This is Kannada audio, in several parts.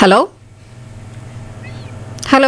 hello hello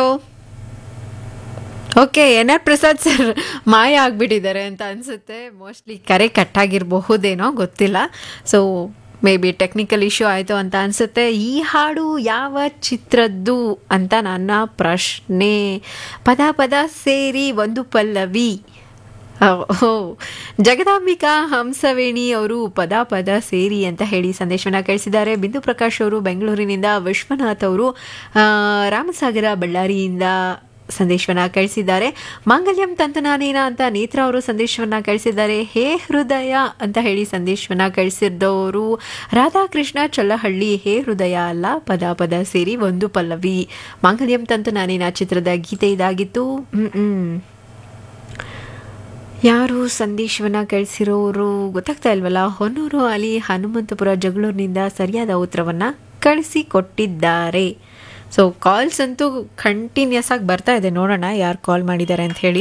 okay N R Prasad sir ಮಾಯ ಆಗಿಬಿಟ್ಟಿದ್ದಾರೆ ಅಂತ ಅನಿಸುತ್ತೆ ಮೋಸ್ಟ್ಲಿ ಕರೆ ಕಟ್ಟಾಗಿರಬಹುದೇನೋ ಗೊತ್ತಿಲ್ಲ so maybe technical issue ಆಯಿತು ಅಂತ ಅನಿಸುತ್ತೆ ಈ ಹಾಡು ಯಾವ ಚಿತ್ರದ್ದು ಅಂತ ನನ್ನ ಪ್ರಶ್ನೆ ಪದ ಪದ ಸೇರಿ ಒಂದು ಪಲ್ಲವಿ ಓ ಜಗದಾಂಬಿಕಾ ಹಂಸವೇಣಿ ಅವರು ಪದ ಪದ ಸೇರಿ ಅಂತ ಹೇಳಿ ಸಂದೇಶವನ್ನ ಕಳಿಸಿದ್ದಾರೆ ಬಿಂದು ಪ್ರಕಾಶ್ ಅವರು ಬೆಂಗಳೂರಿನಿಂದ ವಿಶ್ವನಾಥ್ ಅವರು ಆ, ರಾಮಸಾಗರ ಬಳ್ಳಾರಿಯಿಂದ ಸಂದೇಶವನ್ನ ಕಳಿಸಿದ್ದಾರೆ ಮಾಂಗಲ್ಯಂ ತಂತನಾನೇನ ಅಂತ ನೇತ್ರ ಅವರು ಸಂದೇಶವನ್ನ ಕಳಿಸಿದ್ದಾರೆ ಹೇ ಹೃದಯ ಅಂತ ಹೇಳಿ ಸಂದೇಶವನ್ನ ಕಳಿಸಿದ್ದವರು ರಾಧಾಕೃಷ್ಣ ಚಲ್ಲಹಳ್ಳಿ ಹೇ ಹೃದಯ ಅಲ್ಲ ಪದ ಪದ ಸೇರಿ ಒಂದು ಪಲ್ಲವಿ ಮಾಂಗಲ್ಯಂ ತಂತನಾನೇನ ಚಿತ್ರದ ಗೀತೆ ಇದಾಗಿತ್ತು ಹ್ಮ್ ಹ್ಮ್ ಯಾರು ಸಂದೇಶವನ್ನ ಕಳಿಸಿರೋರು ಗೊತ್ತಾಗ್ತಾ ಇಲ್ವಲ್ಲ ಹೊನ್ನೂರು ಅಲಿ ಹನುಮಂತಪುರ ಜಗಳೂರಿನಿಂದ ಸರಿಯಾದ ಉತ್ತರವನ್ನ ಕಳಿಸಿ ಕೊಟ್ಟಿದ್ದಾರೆ ಸೊ ಕಾಲ್ಸ್ ಅಂತೂ ಕಂಟಿನ್ಯೂಸ್ ಆಗಿ ಬರ್ತಾ ಇದೆ ನೋಡೋಣ ಯಾರು ಕಾಲ್ ಮಾಡಿದ್ದಾರೆ ಅಂತ ಹೇಳಿ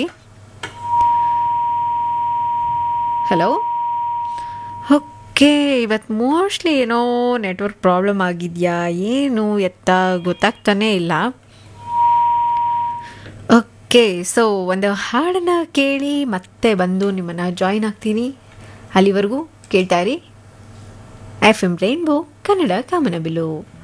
ಹಲೋ ಓಕೆ ಇವತ್ತು ಮೋಸ್ಟ್ಲಿ ಏನೋ ನೆಟ್ವರ್ಕ್ ಪ್ರಾಬ್ಲಮ್ ಆಗಿದೆಯಾ ಏನು ಎತ್ತ ಗೊತ್ತಾಗ್ತಾನೇ ಇಲ್ಲ ಓಕೆ ಸೊ ಒಂದು ಹಾಡನ್ನು ಕೇಳಿ ಮತ್ತೆ ಬಂದು ನಿಮ್ಮನ್ನು ಜಾಯಿನ್ ಆಗ್ತೀನಿ ಅಲ್ಲಿವರೆಗೂ ಕೇಳ್ತಾ ಇರಿ ಎಫ್ ಎಮ್ ರೈನ್ಬೋ ಕನ್ನಡ ಕಾಮನಬಿಲ್ಲು